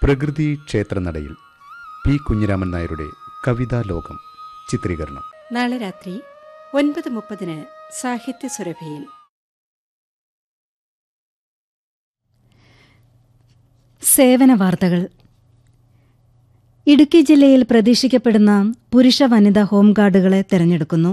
പ്രകൃതി ക്ഷേത്രനടയിൽ പി കുഞ്ഞിരാമൻ നായരുടെ കവിതാ ലോകം ചിത്രീകരണം നാളെ രാത്രി ഒൻപത് മുപ്പതിന് സാഹിത്യ സുരഭിയിൽ സേവന വാർത്തകൾ ഇടുക്കി ജില്ലയിൽ പ്രതീക്ഷിക്കപ്പെടുന്ന പുരുഷ വനിതാ ഹോംഗാർഡുകളെ തെരഞ്ഞെടുക്കുന്നു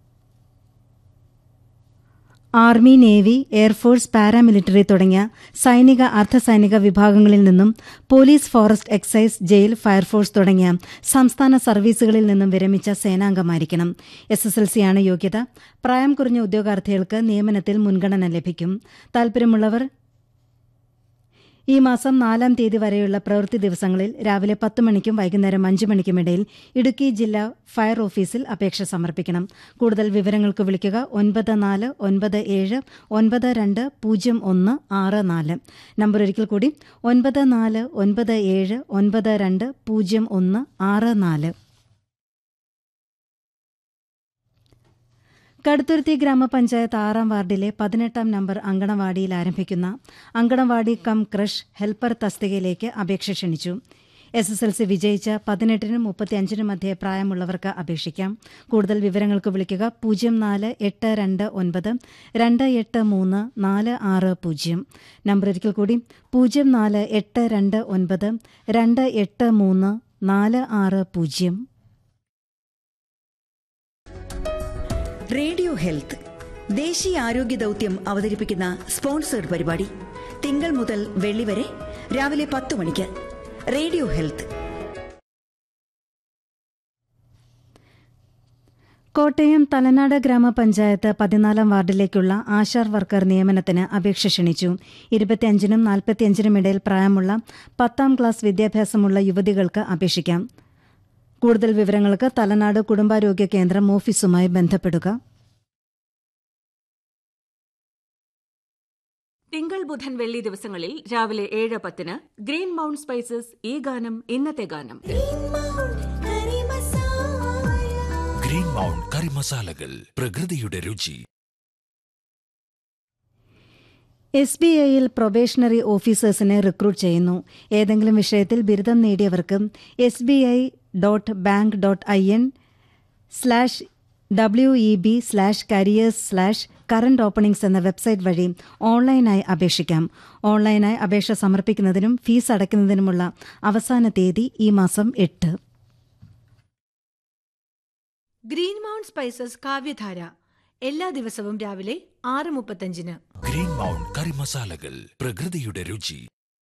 ആർമി നേവി എയർഫോഴ്സ് പാരാമിലിറ്ററി തുടങ്ങിയ സൈനിക അർദ്ധസൈനിക വിഭാഗങ്ങളിൽ നിന്നും police forest excise jail fire force തുടങ്ങിയ സംസ്ഥാന സർവീസുകളിൽ നിന്നും വിരമിച്ച സേനാംഗമായിരിക്കണം എസ് എസ് എൽ സിയാണ് യോഗ്യത പ്രായം കുറഞ്ഞ ഉദ്യോഗാർത്ഥികൾക്ക് നിയമനത്തിൽ മുൻഗണന ലഭിക്കും താൽപര്യമുള്ളവർ ഈ മാസം നാലാം തീയതി വരെയുള്ള പ്രവൃത്തി ദിവസങ്ങളിൽ രാവിലെ പത്ത് മണിക്കും വൈകുന്നേരം അഞ്ച് മണിക്കും ഇടയിൽ ഇടുക്കി ജില്ലാ ഫയർ ഓഫീസിൽ അപേക്ഷ സമർപ്പിക്കണം കൂടുതൽ വിവരങ്ങൾക്ക് വിളിക്കുക ഒൻപത് നാല് ഒൻപത് ഏഴ് ഒൻപത് രണ്ട് പൂജ്യം ഒന്ന് ആറ് നാല് നമ്പർ ഒരിക്കൽ കൂടി ഒൻപത് നാല് ഒൻപത് ഏഴ് ഒൻപത് രണ്ട് പൂജ്യം ഒന്ന് ആറ് നാല് കടുത്തുരുത്തി ഗ്രാമപഞ്ചായത്ത് ആറാം വാർഡിലെ പതിനെട്ടാം നമ്പർ അങ്കണവാടിയിൽ ആരംഭിക്കുന്ന അങ്കണവാടി കം ക്രഷ് ഹെൽപ്പർ തസ്തികയിലേക്ക് അപേക്ഷ ക്ഷണിച്ചു എസ് എസ് എൽ സി വിജയിച്ച പതിനെട്ടിനും മുപ്പത്തിയഞ്ചിനും മധ്യേ പ്രായമുള്ളവർക്ക് അപേക്ഷിക്കാം കൂടുതൽ വിവരങ്ങൾക്ക് വിളിക്കുക പൂജ്യം നാല് എട്ട് രണ്ട് ഒൻപത് രണ്ട് എട്ട് മൂന്ന് നാല് ആറ് പൂജ്യം നമ്പർ ഒരിക്കൽ കൂടി പൂജ്യം നാല് എട്ട് രണ്ട് ഒൻപത് രണ്ട് എട്ട് മൂന്ന് നാല് ആറ് പൂജ്യം റേഡിയോ ഹെൽത്ത് ദേശീയ ആരോഗ്യ ദൗത്യം അവതരിപ്പിക്കുന്ന സ്പോൺസേഡ് പരിപാടി തിങ്കൾ മുതൽ വെള്ളി വരെ രാവിലെ പത്ത് മണിക്ക് റേഡിയോ ഹെൽത്ത് കോട്ടയം തലനാട് ഗ്രാമപഞ്ചായത്ത് പതിനാലാം വാർഡിലേക്കുള്ള ആശാർ വർക്കർ നിയമനത്തിന് അപേക്ഷ ക്ഷണിച്ചു ഇരുപത്തിയഞ്ചിനും നാൽപ്പത്തിയഞ്ചിനും ഇടയിൽ പ്രായമുള്ള പത്താം ക്ലാസ് വിദ്യാഭ്യാസമുള്ള യുവതികൾക്ക് അപേക്ഷിക്കാം കൂടുതൽ വിവരങ്ങൾക്ക് തലനാട് കുടുംബാരോഗ്യ കേന്ദ്രം ഓഫീസുമായി ബന്ധപ്പെടുക തിങ്കൾ ബുധൻ വെള്ളി ദിവസങ്ങളിൽ രാവിലെ ഏഴ് പത്തിന് ഗ്രീൻ മൗണ്ട് സ്പൈസസ് ഈ ഗാനം ഇന്നത്തെ ഗാനം ഗ്രീൻ മൗണ്ട് കറി മസാലകൾ പ്രകൃതിയുടെ രുചി എസ് ബി ഐയിൽ പ്രൊബേഷണറി ഓഫീസേഴ്സിനെ റിക്രൂട്ട് ചെയ്യുന്നു ഏതെങ്കിലും വിഷയത്തിൽ ബിരുദം നേടിയവർക്ക് S B I dot bank dot I N slash W E B slash careers slash current openings എന്ന വെബ്സൈറ്റ് വഴി ഓൺലൈനായി അപേക്ഷിക്കാം ഓൺലൈനായി അപേക്ഷ സമർപ്പിക്കുന്നതിനും ഫീസ് അടയ്ക്കുന്നതിനുമുള്ള അവസാന തീയതി ഈ മാസം എട്ട് ഗ്രീൻ മൗണ്ട് സ്പൈസസ് കാവ്യധാര എല്ലാ ദിവസവും രാവിലെ ആറ് മുപ്പത്തഞ്ചിന് ഗ്രീൻ മൗണ്ട് കറി മസാലകൾ പ്രകൃതിയുടെ രുചി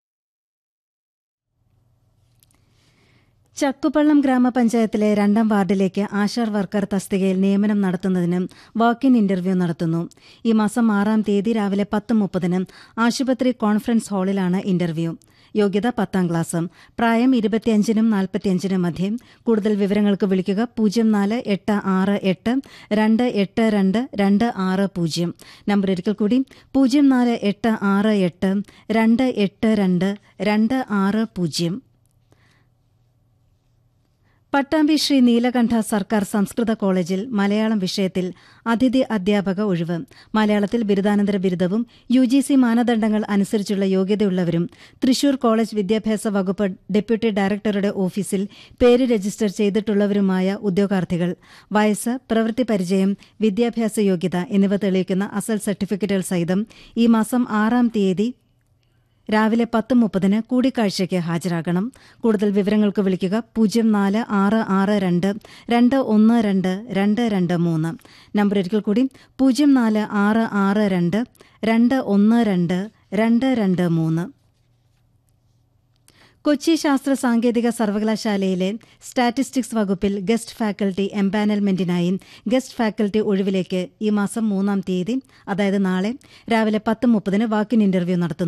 ചക്കുപള്ളം ഗ്രാമപഞ്ചായത്തിലെ രണ്ടാം വാർഡിലേക്ക് ആശാർ വർക്കർ തസ്തികയിൽ നിയമനം നടത്തുന്നതിന് വാക്കിൻ ഇന്റർവ്യൂ നടത്തുന്നു ഈ മാസം ആറാം തീയതി രാവിലെ പത്ത് മുപ്പതിന് ആശുപത്രി കോൺഫറൻസ് ഹാളിലാണ് ഇന്റർവ്യൂ യോഗ്യത പത്താം ക്ലാസ് പ്രായം ഇരുപത്തിയഞ്ചിനും നാൽപ്പത്തിയഞ്ചിനും മധ്യം കൂടുതൽ വിവരങ്ങൾക്ക് വിളിക്കുക പൂജ്യം നാല് എട്ട് ആറ് എട്ട് രണ്ട് എട്ട് രണ്ട് രണ്ട് ആറ് പൂജ്യം നമ്പർ ഒരിക്കൽ കൂടി പൂജ്യം നാല് എട്ട് ആറ് എട്ട് രണ്ട് എട്ട് രണ്ട് രണ്ട് ആറ് പൂജ്യം പട്ടാമ്പി ശ്രീ നീലകണ്ഠ സർക്കാർ സംസ്കൃത കോളേജിൽ മലയാളം വിഷയത്തിൽ അതിഥി അധ്യാപക ഒഴിവ് മലയാളത്തിൽ ബിരുദാനന്തര ബിരുദവും യു ജി സി മാനദണ്ഡങ്ങൾ അനുസരിച്ചുള്ള യോഗ്യതയുള്ളവരും തൃശൂർ കോളേജ് വിദ്യാഭ്യാസ വകുപ്പ് ഡെപ്യൂട്ടി ഡയറക്ടറുടെ ഓഫീസിൽ പേര് രജിസ്റ്റർ ചെയ്തിട്ടുള്ളവരുമായ ഉദ്യോഗാർത്ഥികൾ വയസ്സ് പ്രവൃത്തി പരിചയം വിദ്യാഭ്യാസ യോഗ്യത എന്നിവ തെളിയിക്കുന്ന അസൽ സർട്ടിഫിക്കറ്റുകൾ സഹിതം ഈ മാസം ആറാം തീയതി രാവിലെ പത്ത് മുപ്പതിന് കൂടിക്കാഴ്ചയ്ക്ക് ഹാജരാകണം കൂടുതൽ വിവരങ്ങൾക്ക് വിളിക്കുക പൂജ്യം നാല് ആറ് ആറ് രണ്ട് രണ്ട് ഒന്ന് രണ്ട് രണ്ട് രണ്ട് മൂന്ന് നമ്പർ ഒരിക്കൽ കൂടി പൂജ്യം നാല് ആറ് ആറ് രണ്ട് രണ്ട് ഒന്ന് രണ്ട് രണ്ട് രണ്ട് മൂന്ന് കൊച്ചി ശാസ്ത്ര സാങ്കേതിക സർവകലാശാലയിലെ സ്റ്റാറ്റിസ്റ്റിക്സ് വകുപ്പിൽ ഗസ്റ്റ് ഫാക്കൽറ്റി എംപാനൽമെന്റിനായി ഗസ്റ്റ് ഫാക്കൽറ്റി ഒഴിവിലേക്ക് ഈ മാസം മൂന്നാം തീയതി അതായത് നാളെ രാവിലെ പത്ത് മുപ്പതിന് വാക്കിൻ ഇന്റർവ്യൂ നടത്തുന്നു